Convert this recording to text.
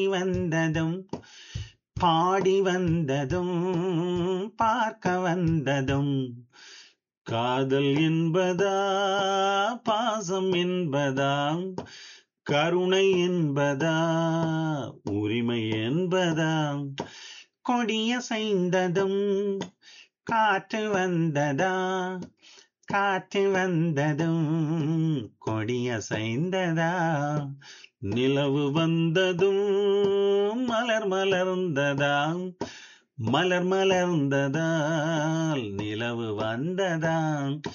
வந்ததும் பாடி வந்ததும் பார்க்க வந்ததும் காதல் என்பதா பாசம் என்பதா கருணை என்பதா உரிமை என்பதா கொடியசைந்ததும் காற்று வந்ததா காற்று வந்ததும் கொடியசைந்ததா நிலவு வந்ததும் மலர் மலர்ந்ததா மலர் மலர்ந்ததால் நிலவு வந்ததா